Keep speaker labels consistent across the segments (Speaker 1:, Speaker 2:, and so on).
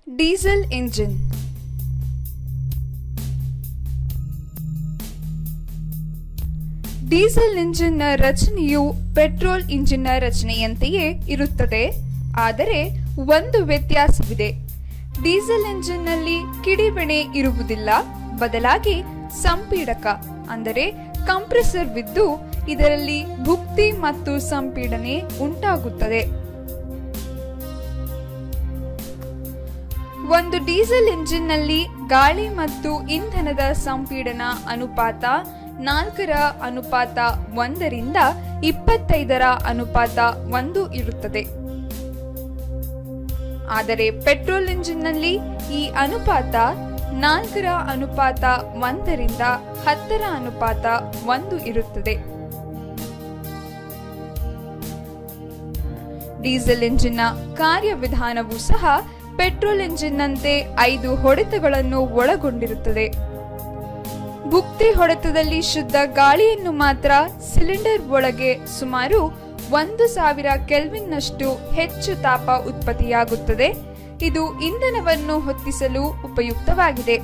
Speaker 1: diesel engine diesel ಇಂಜಿನ್ನ ರಚನೆಯು petrol ಇಂಜಿನ್ನ ರಚನೆಯಂತೆಯೇ ಇರುತ್ತದೆ ಆದರೆ ಒಂದು ವ್ಯತ್ಯಾಸವಿದೆ ಡೀಸೆಲ್ ಇಂಜಿನ್ನಲ್ಲಿ ಕಿಡಿಬೆಣೆ ಇರುವುದಿಲ್ಲ ಬದಲಾಗಿ ಸಂಪೀಡಕ ಅಂದರೆ ಕಂಪ್ರೆಸರ್ ವಿದ್ದು ಇದರಲ್ಲಿ ಭುಕ್ತಿ ಮತ್ತು ಸಂಪೀಡನೆ ಉಂಟಾಗುತ್ತದೆ ಒಂದು ಡೀಸೆಲ್ ಇಂಜಿನ್ನಲ್ಲಿ ಗಾಳಿ ಮತ್ತು ಇಂಧನದ ಸಂಪೀಡನ ಅನುಪಾತ ನಾಲ್ಕರ ಅನುಪಾತ ಒಂದರಿಂದ ಇಪ್ಪತ್ತೈದರ ಅನುಪಾತ ಒಂದು ಇರುತ್ತದೆ ಆದರೆ ಪೆಟ್ರೋಲ್ ಇಂಜಿನ್ನಲ್ಲಿ ಈ ಅನುಪಾತ ನಾಲ್ಕರ ಅನುಪಾತ ಒಂದರಿಂದ ಹತ್ತರ ಅನುಪಾತ ಒಂದು ಇರುತ್ತದೆ ಡೀಸೆಲ್ ಇಂಜಿನ್ನ ಕಾರ್ಯವಿಧಾನವೂ ಸಹ ಪೆಟ್ರೋಲ್ ಇಂಜಿನ್ನಂತೆ ಐದು ಹೊಡೆತಗಳನ್ನು ಒಳಗೊಂಡಿರುತ್ತದೆ ಭುಕ್ತಿ ಹೊಡೆತದಲ್ಲಿ ಶುದ್ಧ ಗಾಳಿಯನ್ನು ಮಾತ್ರ ಸಿಲಿಂಡರ್ ಒಳಗೆ ಸುಮಾರು ಒಂದು ಸಾವಿರ ಕೆಲ್ವಿನ್ನಷ್ಟು ಹೆಚ್ಚು ತಾಪ ಉತ್ಪತ್ತಿಯಾಗುತ್ತದೆ ಇದು ಇಂಧನವನ್ನು ಹೊತ್ತಿಸಲು ಉಪಯುಕ್ತವಾಗಿದೆ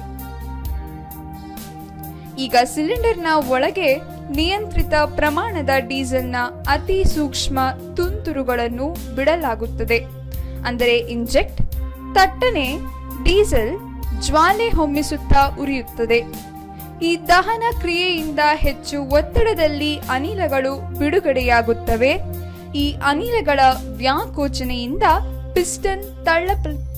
Speaker 1: ಈಗ ಸಿಲಿಂಡರ್ನ ಒಳಗೆ ನಿಯಂತ್ರಿತ ಪ್ರಮಾಣದ ಡೀಸೆಲ್ನ ಅತಿ ಸೂಕ್ಷ್ಮ ತುಂತುರುಗಳನ್ನು ಬಿಡಲಾಗುತ್ತದೆ ಅಂದರೆ ಇಂಜೆಕ್ಟ್ ತಟ್ಟನೆ ಡೀಸೆಲ್ ಜ್ವಾಲೆ ಹೊಮ್ಮಿಸುತ್ತಾ ಉರಿಯುತ್ತದೆ ಈ ದಹನ ಕ್ರಿಯೆಯಿಂದ ಹೆಚ್ಚು ಒತ್ತಡದಲ್ಲಿ ಅನಿಲಗಳು ಬಿಡುಗಡೆಯಾಗುತ್ತವೆ ಈ ಅನಿಲಗಳ ವ್ಯಾಕೋಚನೆಯಿಂದ ಪಿಸ್ಟನ್ ತಳ್ಳ